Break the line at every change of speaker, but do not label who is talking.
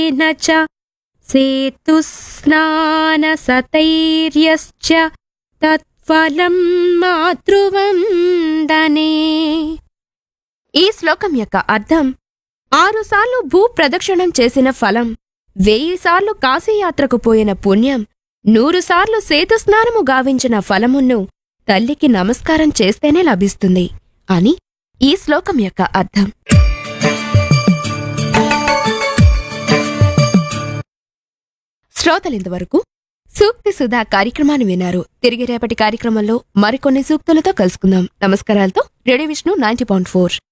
न च सेतुस्नानसतैर्यश्च తత్ఫలం మాతృవందనే ఈ శ్లోకం యొక్క అర్థం ఆరుసార్లు భూ ప్రదక్షిణం చేసిన ఫలం వెయ్యి సార్లు కాశీయాత్రకు పోయిన పుణ్యం నూరుసార్లు సేతుస్నానము గావించిన ఫలమును తల్లికి నమస్కారం చేస్తేనే లభిస్తుంది అని ఈ శ్లోకం యొక్క అర్థం శ్రోతలింతవరకు సూక్తి సుధా కార్యక్రమాన్ని విన్నారు తిరిగి రేపటి కార్యక్రమంలో మరికొన్ని సూక్తులతో కలుసుకుందాం నమస్కారాలతో radio Vishnu ninety point four